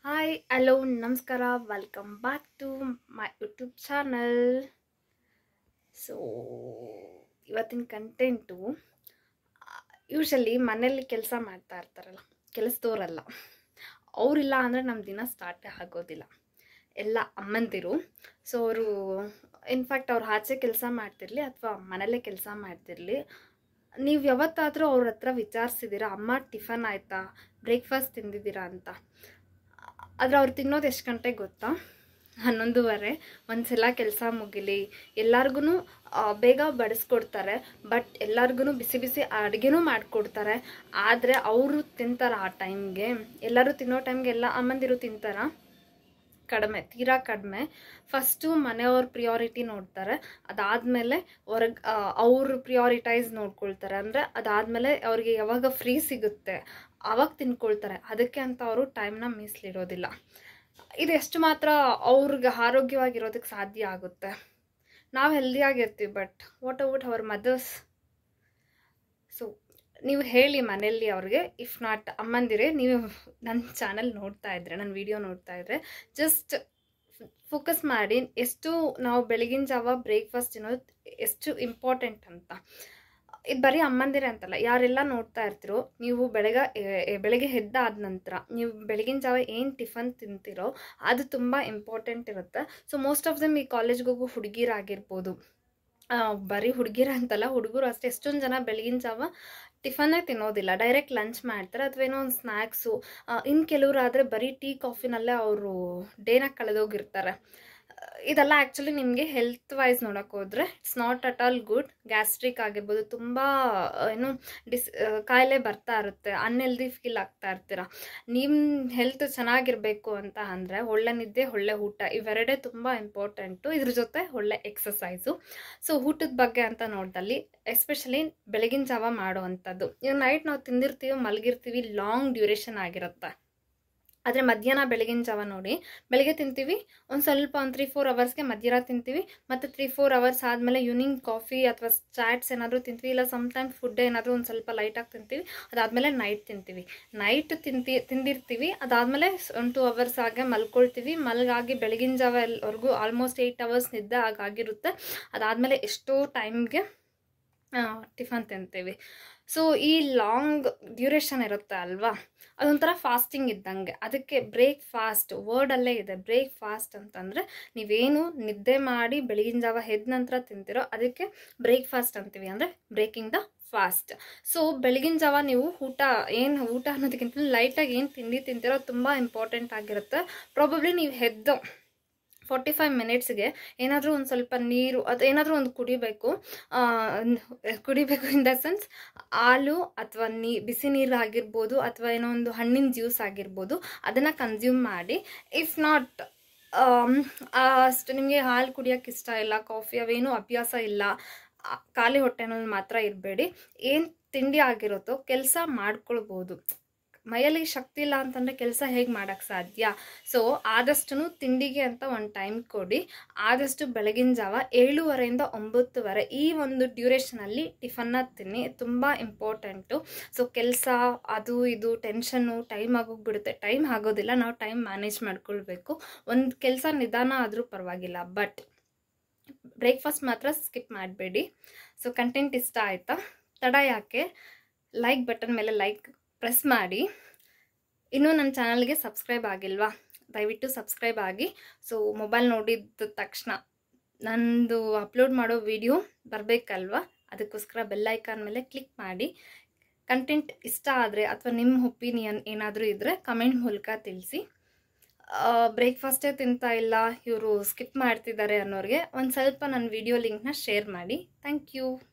hi hello ನಮಸ್ಕಾರ welcome back to my YouTube channel so ಇವತ್ತಿನ content usually ಮನೇಲಿ ಕೆಲಸ ಮಾಡ್ತಾ ಇರ್ತಾರಲ್ಲ ಕೆಲಸದವರಲ್ಲ ಅವರಿಲ್ಲ ಅಂದರೆ ನಮ್ಮ ದಿನ ಸ್ಟಾರ್ಟೇ ಆಗೋದಿಲ್ಲ ಎಲ್ಲ ಅಮ್ಮಂದಿರು ಸೊ ಅವರು ಇನ್ಫ್ಯಾಕ್ಟ್ ಅವ್ರು ಆಚೆ ಕೆಲಸ ಮಾಡ್ತಿರ್ಲಿ ಅಥವಾ ಮನೇಲೇ ಕೆಲಸ ಮಾಡ್ತಿರ್ಲಿ ನೀವು ಯಾವತ್ತಾದರೂ ಅವ್ರ ಹತ್ರ ವಿಚಾರಿಸಿದ್ದೀರಾ ಅಮ್ಮ ಟಿಫನ್ ಆಯಿತಾ ಬ್ರೇಕ್ಫಾಸ್ಟ್ ತಿಂದಿದ್ದೀರಾ ಅಂತ ಆದರೆ ಅವ್ರು ತಿನ್ನೋದು ಎಷ್ಟು ಗಂಟೆಗೆ ಗೊತ್ತಾ ಹನ್ನೊಂದುವರೆ ಒಂದ್ಸಲ ಕೆಲಸ ಮುಗಿಲಿ ಎಲ್ಲರಿಗೂ ಬೇಗ ಬಡಿಸ್ಕೊಡ್ತಾರೆ ಬಟ್ ಎಲ್ಲರಿಗೂ ಬಿಸಿ ಬಿಸಿ ಅಡುಗೆನೂ ಮಾಡಿಕೊಡ್ತಾರೆ ಆದರೆ ಅವರು ತಿಂತಾರ ಆ ಟೈಮ್ಗೆ ಎಲ್ಲರೂ ತಿನ್ನೋ ಟೈಮ್ಗೆ ಎಲ್ಲ ಅಮ್ಮಂದಿರು ತಿಂತಾರ ಕಡಿಮೆ ತೀರಾ ಕಡಿಮೆ ಫಸ್ಟು ಮನೆಯವ್ರ ಪ್ರಿಯಾರಿಟಿ ನೋಡ್ತಾರೆ ಅದಾದಮೇಲೆ ಹೊರಗೆ ಅವ್ರ ಪ್ರಿಯಾರಿಟೈಸ್ ನೋಡ್ಕೊಳ್ತಾರೆ ಅಂದರೆ ಅದಾದಮೇಲೆ ಅವ್ರಿಗೆ ಯಾವಾಗ ಫ್ರೀ ಸಿಗುತ್ತೆ ಆವಾಗ ತಿನ್ಕೊಳ್ತಾರೆ ಅದಕ್ಕೆ ಅಂತ ಅವರು ಟೈಮ್ನ ಮೀಸಲಿಡೋದಿಲ್ಲ ಇದು ಎಷ್ಟು ಮಾತ್ರ ಅವ್ರಿಗೆ ಆರೋಗ್ಯವಾಗಿರೋದಕ್ಕೆ ಸಾಧ್ಯ ಆಗುತ್ತೆ ನಾವು ಹೆಲ್ದಿಯಾಗಿರ್ತೀವಿ but what about our mothers so ನೀವು ಹೇಳಿ ಮನೆಯಲ್ಲಿ ಅವ್ರಿಗೆ ಇಫ್ ನಾಟ್ ಅಮ್ಮಂದಿರೆ ನೀವು ನನ್ನ ಚಾನಲ್ ನೋಡ್ತಾ ಇದ್ರೆ ನನ್ನ ವಿಡಿಯೋ ನೋಡ್ತಾ ಇದ್ರೆ ಜಸ್ಟ್ ಫೋಕಸ್ ಮಾಡಿ ಎಷ್ಟು ನಾವು ಬೆಳಗಿನ ಜಾವ ಬ್ರೇಕ್ಫಾಸ್ಟ್ ತಿನ್ನೋದು ಎಷ್ಟು ಇಂಪಾರ್ಟೆಂಟ್ ಅಂತ ಇದು ಬರೀ ಅಮ್ಮಂದಿರೇ ಅಂತಲ್ಲ ಯಾರೆಲ್ಲ ನೋಡ್ತಾ ಇರ್ತೀರೋ ನೀವು ಬೆಳಗ್ಗೆ ಬೆಳಗ್ಗೆ ಎದ್ದಾದ ನಂತರ ನೀವು ಬೆಳಗಿನ ಜಾವ ಏನು ಟಿಫನ್ ತಿಂತೀರೋ ಅದು ತುಂಬ ಇಂಪಾರ್ಟೆಂಟ್ ಇರುತ್ತೆ ಸೊ ಮೋಸ್ಟ್ ಆಫ್ ದಮ್ ಈ ಕಾಲೇಜ್ಗೆ ಹೋಗೋ ಹುಡುಗಿರಾಗಿರ್ಬೋದು ಬರೀ ಹುಡುಗಿರ ಅಂತಲ್ಲ ಹುಡುಗರು ಅಷ್ಟೇ ಎಷ್ಟೊಂದು ಜನ ಬೆಳಗಿನ ಜಾವ ಟಿಫನ್ನೇ ತಿನ್ನೋದಿಲ್ಲ ಡೈರೆಕ್ಟ್ ಲಂಚ್ ಮಾಡ್ತಾರೆ ಅಥವಾ ಏನೋ ಒಂದು ಸ್ನ್ಯಾಕ್ಸು ಇನ್ನು ಕೆಲವರು ಆದರೆ ಬರೀ ಟೀ ಕಾಫಿನಲ್ಲೇ ಅವರು ಡೇನ ಕಳೆದೋಗಿರ್ತಾರೆ ಇದೆಲ್ಲ ಆ್ಯಕ್ಚುಲಿ ನಿಮಗೆ ಹೆಲ್ತ್ ವೈಸ್ ನೋಡೋಕೆ ಹೋದರೆ it's not at all good gastric ಆಗಿರ್ಬೋದು ತುಂಬ ಏನು ಡಿಸ್ ಕಾಯಿಲೆ ಬರ್ತಾ ಇರುತ್ತೆ ಅನ್ಹೆಲ್ದಿ ಫೀಲ್ ಆಗ್ತಾ ಇರ್ತೀರ ನಿಮ್ಮ ಹೆಲ್ತ್ ಚೆನ್ನಾಗಿರಬೇಕು ಅಂತ ಅಂದರೆ ಒಳ್ಳೆ ನಿದ್ದೆ ಒಳ್ಳೆ ಊಟ ಇವೆರಡೇ ತುಂಬ ಇಂಪಾರ್ಟೆಂಟು ಇದ್ರ ಜೊತೆ ಒಳ್ಳೆ ಎಕ್ಸಸೈಸು ಸೊ ಊಟದ ಬಗ್ಗೆ ಅಂತ ನೋಡ್ದಲ್ಲಿ ಎಸ್ಪೆಷಲಿ ಬೆಳಗಿನ ಜಾವ ಮಾಡೋ ಅಂಥದ್ದು ಈಗ ನೈಟ್ ನಾವು ತಿಂದಿರ್ತೀವಿ ಮಲಗಿರ್ತೀವಿ ಲಾಂಗ್ ಡ್ಯೂರೇಷನ್ ಆಗಿರುತ್ತೆ ಆದರೆ ಮಧ್ಯಾಹ್ನ ಬೆಳಗಿನ ಜಾವ ನೋಡಿ ಬೆಳಗ್ಗೆ ತಿಂತೀವಿ ಒಂದು ಸ್ವಲ್ಪ ಒಂದು ತ್ರೀ ಫೋರ್ ಅವರ್ಸ್ಗೆ ಮಧ್ಯಾಹ್ನ ತಿಂತೀವಿ ಮತ್ತು ತ್ರೀ ಫೋರ್ ಅವರ್ಸ್ ಆದಮೇಲೆ ಈವ್ನಿಂಗ್ ಕಾಫಿ ಅಥವಾ ಚಾಟ್ಸ್ ಏನಾದರೂ ತಿಂತೀವಿ ಇಲ್ಲ ಸಮ್ಟೈಮ್ ಫುಡ್ ಏನಾದರೂ ಒಂದು ಸ್ವಲ್ಪ ಲೈಟಾಗಿ ತಿಂತೀವಿ ಅದಾದಮೇಲೆ ನೈಟ್ ತಿಂತೀವಿ ನೈಟ್ ತಿಂತಿ ತಿಂದಿರ್ತೀವಿ ಅದಾದಮೇಲೆ ಒಂದು ಟು ಅವರ್ಸ್ ಆಗಿ ಮಲ್ಕೊಳ್ತೀವಿ ಮಲ್ಗಾಗಿ ಬೆಳಗಿನ ಜಾವ ಎಲ್ಲವರೆಗೂ ಆಲ್ಮೋಸ್ಟ್ ಏಯ್ಟ್ ಅವರ್ಸ್ ನಿದ್ದೆ ಆಗಿರುತ್ತೆ ಅದಾದಮೇಲೆ ಎಷ್ಟೋ ಟೈಮ್ಗೆ ಟಿಫನ್ ತಿಂತೀವಿ ಸೊ ಈ ಲಾಂಗ್ ಡ್ಯೂರೇಷನ್ ಇರುತ್ತೆ ಅಲ್ವಾ ಅದೊಂಥರ ಫಾಸ್ಟಿಂಗ್ ಇದ್ದಂಗೆ ಅದಕ್ಕೆ ಬ್ರೇಕ್ ಫಾಸ್ಟ್ ವರ್ಡಲ್ಲೇ ಇದೆ ಬ್ರೇಕ್ ಫಾಸ್ಟ್ ಅಂತಂದರೆ ನೀವೇನು ನಿದ್ದೆ ಮಾಡಿ ಬೆಳಗಿನ ಜಾವ ಎದ್ದ ನಂತರ ತಿಂತೀರೋ ಅದಕ್ಕೆ ಬ್ರೇಕ್ಫಾಸ್ಟ್ ಅಂತೀವಿ ಅಂದರೆ ಬ್ರೇಕಿಂಗ್ ದ ಫಾಸ್ಟ್ ಸೊ ಬೆಳಗಿನ ಜಾವ ನೀವು ಊಟ ಏನು ಊಟ ಅನ್ನೋದಕ್ಕಿಂತ ಲೈಟಾಗಿ ಏನು ತಿಂಡಿ ತಿಂತೀರೋ ತುಂಬ ಇಂಪಾರ್ಟೆಂಟ್ ಆಗಿರುತ್ತೆ ಪ್ರಾಬಬ್ಲಿ ನೀವು ಎದ್ದು ಫಾರ್ಟಿ ಫೈವ್ ಮಿನಿಟ್ಸ್ಗೆ ಏನಾದರೂ ಒಂದು ಸ್ವಲ್ಪ ನೀರು ಅದು ಏನಾದರೂ ಒಂದು ಕುಡಿಬೇಕು ಕುಡಿಬೇಕು ಇನ್ ದ ಸೆನ್ಸ್ ಹಾಲು ಅಥವಾ ನೀ ಬಿಸಿ ನೀರು ಆಗಿರ್ಬೋದು ಅಥವಾ ಏನೋ ಒಂದು ಹಣ್ಣಿನ ಜ್ಯೂಸ್ ಆಗಿರ್ಬೋದು ಅದನ್ನು ಕನ್ಸ್ಯೂಮ್ ಮಾಡಿ ಇಫ್ ನಾಟ್ ಅಷ್ಟು ನಿಮಗೆ ಹಾಲು ಕುಡಿಯೋಕ್ಕೆ ಇಷ್ಟ ಇಲ್ಲ ಕಾಫಿ ಅವೇನೂ ಅಭ್ಯಾಸ ಇಲ್ಲ ಖಾಲಿ ಹೊಟ್ಟೆನಲ್ಲಿ ಮಾತ್ರ ಇರಬೇಡಿ ಏನು ತಿಂಡಿ ಆಗಿರುತ್ತೋ ಕೆಲಸ ಮಾಡ್ಕೊಳ್ಬೋದು ಮೈಯಲ್ಲಿ ಶಕ್ತಿ ಇಲ್ಲ ಅಂತಂದರೆ ಕೆಲಸ ಹೇಗೆ ಮಾಡೋಕ್ಕೆ ಸಾಧ್ಯ ಸೊ ಆದಷ್ಟು ತಿಂಡಿಗೆ ಅಂತ ಒಂದು ಟೈಮ್ ಕೊಡಿ ಆದಷ್ಟು ಬೆಳಗಿನ ಜಾವ ಏಳುವರೆಯಿಂದ ಒಂಬತ್ತುವರೆ ಈ ಒಂದು ಡ್ಯೂರೇಷನಲ್ಲಿ ಟಿಫನ್ನ ತಿನ್ನಿ ತುಂಬ ಇಂಪಾರ್ಟೆಂಟು ಸೊ ಕೆಲಸ ಅದು ಇದು ಟೆನ್ಷನ್ನು ಟೈಮ್ ಆಗೋಗ್ಬಿಡುತ್ತೆ ಟೈಮ್ ಆಗೋದಿಲ್ಲ ನಾವು ಟೈಮ್ ಮ್ಯಾನೇಜ್ ಮಾಡ್ಕೊಳ್ಬೇಕು ಒಂದು ಕೆಲಸ ನಿಧಾನ ಆದರೂ ಪರವಾಗಿಲ್ಲ ಬಟ್ ಬ್ರೇಕ್ಫಾಸ್ಟ್ ಮಾತ್ರ ಸ್ಕಿಪ್ ಮಾಡಬೇಡಿ ಸೊ ಕಂಟೆಂಟ್ ಇಷ್ಟ ಆಯಿತಾ ತಡ ಯಾಕೆ ಲೈಕ್ ಬಟನ್ ಮೇಲೆ ಲೈಕ್ ಪ್ರೆಸ್ ಮಾಡಿ ಇನ್ನೂ ನನ್ನ ಚಾನಲ್ಗೆ ಸಬ್ಸ್ಕ್ರೈಬ್ ಆಗಿಲ್ವಾ ದಯವಿಟ್ಟು ಸಬ್ಸ್ಕ್ರೈಬ್ ಆಗಿ ಸೊ ಮೊಬೈಲ್ ನೋಡಿದ ತಕ್ಷಣ ನಂದು ಅಪ್ಲೋಡ್ ಮಾಡೋ ವಿಡಿಯೋ ಬರಬೇಕಲ್ವಾ ಅದಕ್ಕೋಸ್ಕರ ಬೆಲ್ಲೈಕಾನ್ ಮೇಲೆ ಕ್ಲಿಕ್ ಮಾಡಿ ಕಂಟೆಂಟ್ ಇಷ್ಟ ಆದರೆ ಅಥವಾ ನಿಮ್ಮ ಒಪಿನಿಯನ್ ಏನಾದರೂ ಇದ್ದರೆ ಕಮೆಂಟ್ ಮೂಲಕ ತಿಳಿಸಿ ಬ್ರೇಕ್ಫಾಸ್ಟೇ ತಿಂತಾ ಇಲ್ಲ ಇವರು ಸ್ಕಿಪ್ ಮಾಡ್ತಿದ್ದಾರೆ ಅನ್ನೋರಿಗೆ ಒಂದು ಸ್ವಲ್ಪ ನನ್ನ ವಿಡಿಯೋ ಲಿಂಕ್ನ ಶೇರ್ ಮಾಡಿ ಥ್ಯಾಂಕ್ ಯು